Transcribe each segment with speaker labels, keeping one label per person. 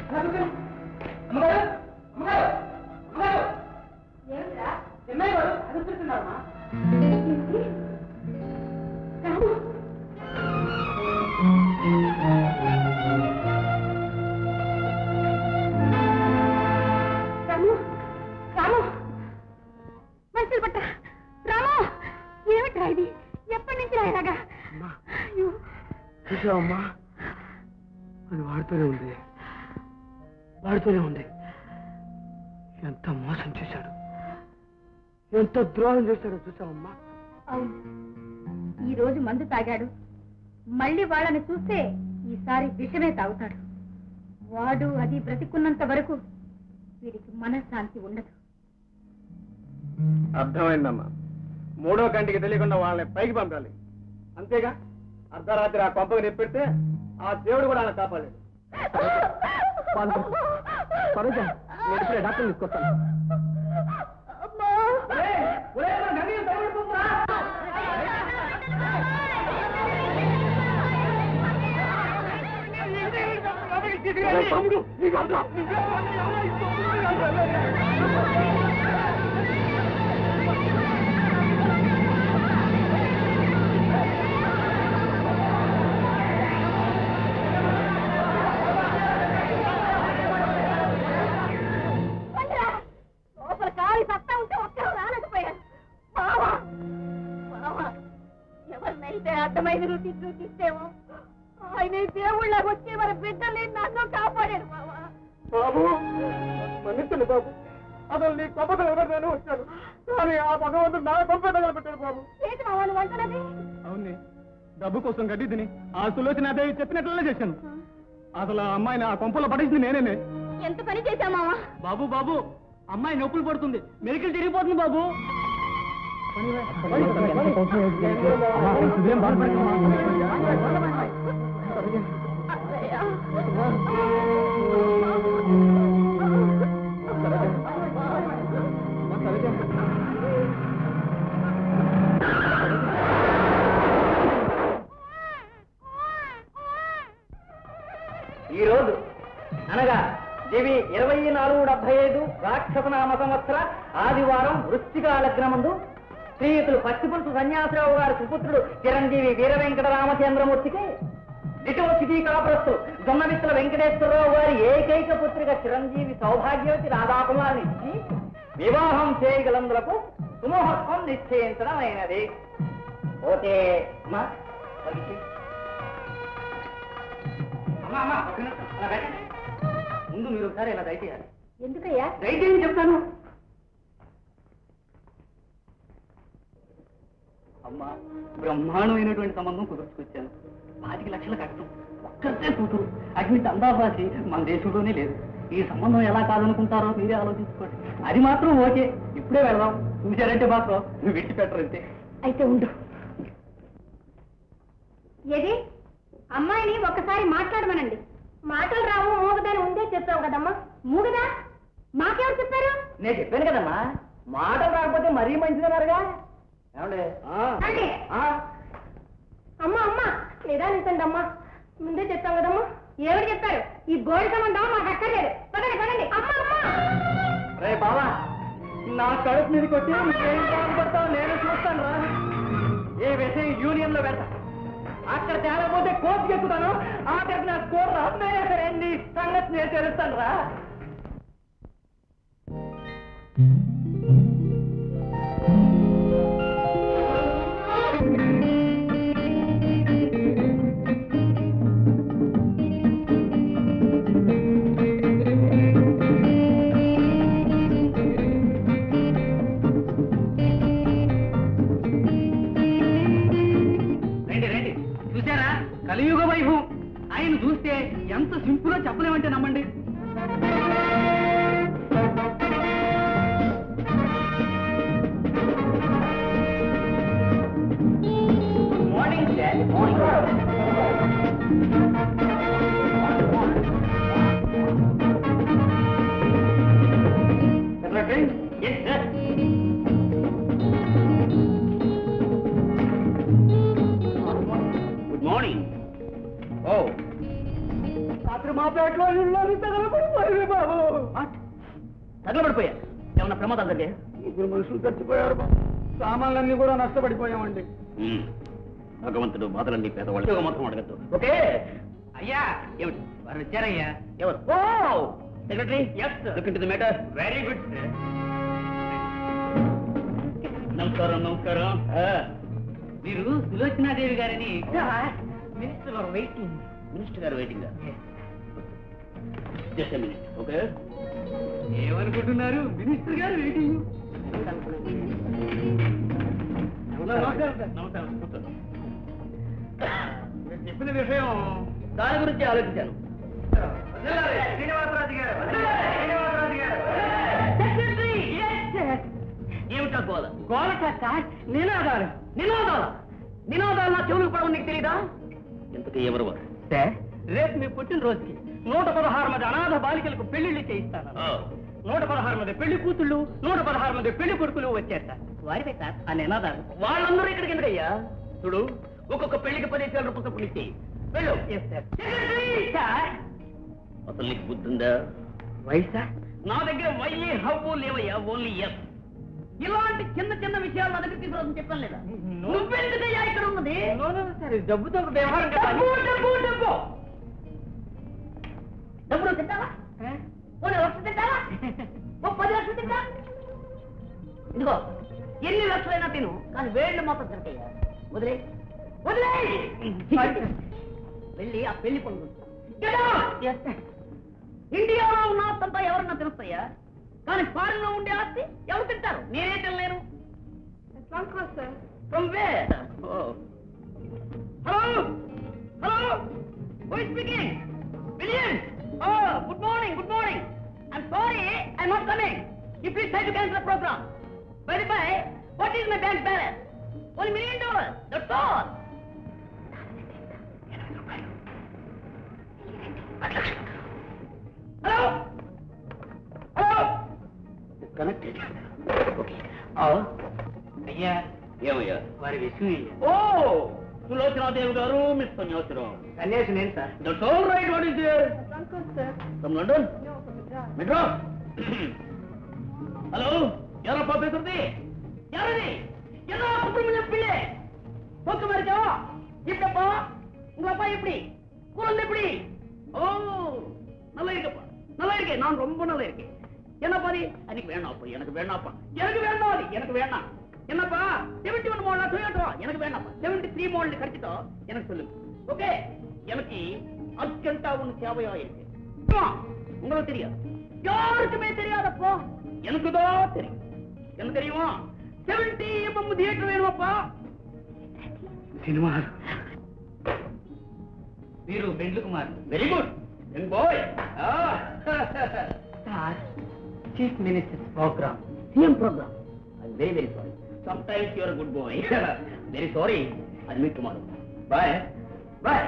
Speaker 1: అమ్మగారు అమ్మగారు అమ్మగారు చెన్నై గారు అడుగుతున్నారమ్మా
Speaker 2: రాము రాము మనుషులు పట్ట రాము ఏమిట్రా ఇది ఎప్పటి నుంచి రాయలాగా అయ్యో
Speaker 3: చూసావమ్మా అది వాడుతూనే ఉంది వాడుతూనే ఉంది ఎంత మోసం చేశాడు ఎంత ద్రోహం చేశాడో చూసావమ్మా
Speaker 2: అవును ఈ రోజు మందు తాగాడు మళ్ళీ వాళ్ళని చూస్తే ఈసారి విషమే తాగుతాడు వాడు అది బ్రతికున్నంత వరకు వీడికి మనశ్శాంతి ఉండదు
Speaker 3: అర్థమైందమ్మా మూడో కంటికి తెలియకుండా వాళ్ళని పైకి పంపాలి అంతేగా అర్ధరాత్రి ఆ కొంపకి నిప్పెడితే ఆ దేవుడు కూడా ఆయన కాపాడలేడు డాక్టర్ తీసుకొస్తాను
Speaker 2: లోపల కాలి సత్తా ఉంటే ఒక్కరు రాలేకపోయాడు బావా బావా ఎవరినైతే అర్థమైన తిట్లు తిట్టేమో ఆయన దేవుళ్ళ వచ్చి మన బిడ్డల్ని నన్ను కాపాడాడు బావా
Speaker 3: బాబు మన్నించండి బాబు అసలు నీ కొంపతో ఎవరు నేను వచ్చాను కానీ ఆ భగవంతుడు నా కొంప తగలబెట్టాడు బాబు
Speaker 2: ఏంటి బావా నువ్వు అంటున్నది
Speaker 3: అవునే డబ్బు కోసం గడ్డి తిని ఆ సులోచన దేవి చెప్పినట్లనే చేశాను అసలు ఆ అమ్మాయిని ఆ కొంపలో పడేసింది నేనేనే
Speaker 2: ఎంత పని చేశావు మావా
Speaker 3: బాబు బాబు అమ్మాయి నొప్పులు పడుతుంది మెరికలు తిరిగిపోతుంది బాబు
Speaker 1: ఈ రోజు అనగా దివి ఇరవై నాలుగు డెబ్బై ఐదు రాక్షసనామ సంవత్సర ఆదివారం వృశ్చిక లగ్నమందు శ్రీయుతులు పచ్చిపులుసు సన్యాసరావు గారి సుపుత్రుడు చిరంజీవి వీర వెంకట రామచంద్రమూర్తికి ఇటు సిటీ కాపురస్తు జొన్నవిత్తుల వెంకటేశ్వరరావు గారి ఏకైక పుత్రిక చిరంజీవి సౌభాగ్యవతి రాధాకుమారిని ఇచ్చి వివాహం చేయగలందులకు సుముహూర్తం నిశ్చయించడం అయినది ఓకే అమ్మా పలికి. అమ్మా అమ్మా ఒక్క నిమిషం అలా పెట్టండి. ముందు మీరు ఒకసారి ఇలా దయచేయాలి
Speaker 2: ఎందుకయ్యా
Speaker 1: దయచేసి చెప్తాను అమ్మా బ్రహ్మాండమైనటువంటి సంబంధం కుదుర్చుకొచ్చాను పాతిక లక్షల కట్టం ఒక్కరితే కూతురు అటువంటి అందాభాసి మన దేశంలోనే లేదు ఈ సంబంధం ఎలా కాదనుకుంటారో మీరే ఆలోచించుకోండి అది మాత్రం ఓకే ఇప్పుడే వెళ్దాం చూశారంటే మాత్రం నువ్వు విడిచిపెట్టరంతే
Speaker 2: అయితే ఉండు ఏది అమ్మాయిని ఒక్కసారి మాట్లాడమనండి మాటలు రావు మూగదని ఉందే చెప్పావు కదమ్మా మూగదా మాకెవరు చెప్పారు
Speaker 1: నేను చెప్పాను కదమ్మా మాటలు రాకపోతే మరీ మంచిదన్నారుగా ఏమండే
Speaker 2: అంటే
Speaker 1: ఆ?
Speaker 2: అమ్మా అమ్మా నిదానించండి అమ్మా ముందే చెప్పాం కదమ్మా ఎవరు చెప్పారు ఈ గోడి సంబంధం మాకు అక్కర్లేదు పదండి పదండి అమ్మా అమ్మా
Speaker 1: రే బావా నా కడుపు మీద కొట్టి నువ్వేం బాధపడతావు నేను చూస్తాను రా ఏ విషయం యూనియన్ లో పెడతా అక్కడ తేలకపోతే కోర్టుకి ఎక్కుతాను ఆఖరికి నా స్కోర్ రాస్తున్నాయా సరే నీ సంగతి నేను తెలుస్తాను రా రండి రండి చూసారా కలియుగ వైభవం ఆయన చూస్తే ఎంత సింపుల్ చెప్పలేమంటే నమ్మండి morning sir morning yes sir good morning ఓ రాత్రి ధర్మాపేటలో ఇళ్ళని తగలబడిపోయింది బాబు తగలబడిపోయా ఏమన్నా ప్రమాదం జరిగాయి
Speaker 3: ముగ్గురు మనుషులు చచ్చిపోయారు బాబు సామాన్లన్నీ కూడా నష్టపడిపోయామండి
Speaker 1: భగవంతుడు బాధలన్నీ పేదవాళ్ళు మాత్రం అడగద్దు ఓకే అయ్యా ఏమిటి వారు వచ్చారయ్యా ఎవరు ఓ secretary yes look into the matter very good నమస్కారం నమస్కారం మీరు సులోచనాదేవి గారిని మినిస్టర్ గారు వెయిటింగ్ మినిస్టర్ గారు వెయిటింగ్ జస్ట్ మినిట్ ఓకే ఏమనుకుంటున్నారు మినిస్టర్ గారు వెయిటింగ్ నమస్కారం సార్ నమస్కారం కూర్చోండి మీరు చెప్పిన విషయం దాని గురించి ఆలోచించాను శ్రీనివాసరాజు గారు శ్రీనివాసరాజు గారు ఏమిటా గోల గోల సార్ నినాదాలు నినాదాలు నినాదాలు నా చెవులకు పడవ నీకు తెలీదా ఇంతకీ ఎవరు వారు సార్ రేపు మీ పుట్టినరోజుకి నూట పదహారు మంది అనాథ బాలికలకు పెళ్లిళ్ళు చేయిస్తాను నూట పదహారు మంది పెళ్లి కూతుళ్ళు నూట పదహారు మంది పెళ్లి కొడుకులు వచ్చారు సార్ వారిపై సార్ ఆ నినాదాలు వాళ్ళందరూ ఇక్కడికి ఎందుకయ్యా చూడు ఒక్కొక్క పెళ్లికి పదిహేను వేల రూపాయలు చొప్పున ఇచ్చేయి వెళ్ళు అసలు నీకు బుద్ధి ఉందా వయసా నా దగ్గర వయ్యి హవ్వు లేవయ్యా ఓన్లీ ఎస్ ఇలాంటి చిన్న చిన్న విషయాలు నా దగ్గర తీసుకురాదని చెప్పాను లేదా నువ్వెందుకయ్యా ఇక్కడ ఉన్నది డబ్బుతో వ్యవహారం డబ్బు డబ్బు డబ్బు డబ్బులు తింటావా పోనీ లక్ష తింటావా ఓ పది లక్షలు తింటా ఇదిగో ఎన్ని లక్షలైనా తిను కానీ వేళ్ళు మాత్రం తింటాయ్యా వదిలే వదిలే వెళ్ళి ఆ పెళ్లి పనులు ఇండియాలో ఉన్న ఆస్తంతా ఎవరన్నా తెలుస్తాయా కానీ ఫారిన్ లో ఉండే ఆస్తి ఎవరు తింటారు నేనే తినలేను from where hello hello who is speaking William oh good morning good morning I'm sorry I not coming you please try to cancel the programme bye bye what is my bank balance one million dollar that's all hello hello connected okay అయ్యా ఏమయ్యా వారి విషయం ఓ సులోచనాదేవి గారు miss Sanyasirao Sanyasi నేను sir that's all right what is from London Madras hello யாரப்பா பேசுறது யாரது என்ன சுப்பிரமணியம் பிள்ளை போக்கு மருக்கா இப்படப்பா உங்க அப்பா எப்படி குழந்தை எப்படி ஓ நல்லா இருக்கப்பா நல்லா இருக்கேன் நான் ரொம்ப நல்லா இருக்கேன் என்னப்பா நீ எனக்கு வேணாப்பா எனக்கு வேணாப்பா எனக்கு வேண்டாம் அது, எனக்கு வேணாம் என்னப்பா செவன்டி ஒன் மாடலா டொயோட்டோ எனக்கு வேணாப்பா செவன்டி த்ரீ மாடல் கிடைச்சிட்டோம் எனக்கு சொல்லுங்க ஓகே எனக்கு அர்ஜென்ட்டா ஒண்ணு தேவையா இருக்கு ஆமா, உங்களுக்கு தெரியாது யாருக்குமே தெரியாதப்பா எனக்கு தான் தெரியும் என்ன தெரியுமா செவன்டி எம்எம் தியேட்டர் வேணுமாப்பா సినిమా మీరు బెండ్లు Kumar very good young boy sir chief minister programme CM programme I very very sorry sometimes your good boy very sorry I meet tomorrow bye bye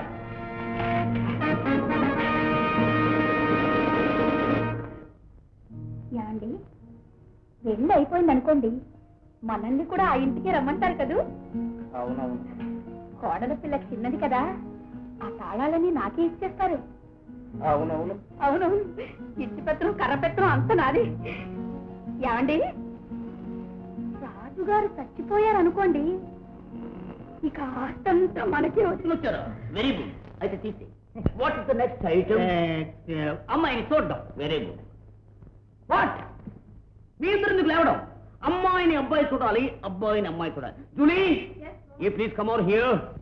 Speaker 2: యాండి వెళ్ళి అయిపోయింది అనుకోండి మనల్ని కూడా ఆ ఇంటికి రమ్మంటారు కదూ
Speaker 1: అవునవును
Speaker 2: కోడల పిల్ల చిన్నది కదా ఆ తాళాలని నాకే ఇచ్చేస్తారు
Speaker 1: అవునవును
Speaker 2: అవునవును ఇట్టి పెత్తనం కర్ర పెత్తనం అంత నాది ఏమండి రాజుగారు చచ్చిపోయారు అనుకోండి ఇక ఆస్తంతా మనకే వచ్చిన
Speaker 1: వచ్చారా వెరీ గుడ్ అయితే తీసి what is the next item అమ్మాయిని చూడడం వెరీ గుడ్ వాట్ మీ ఇద్దరు ఎందుకు లేవడం అమ్మాయిని అబ్బాయి చూడాలి అబ్బాయిని అమ్మాయి చూడాలి జూలీ ఏ ప్లీజ్ కమ్ ఓవర్ హియర్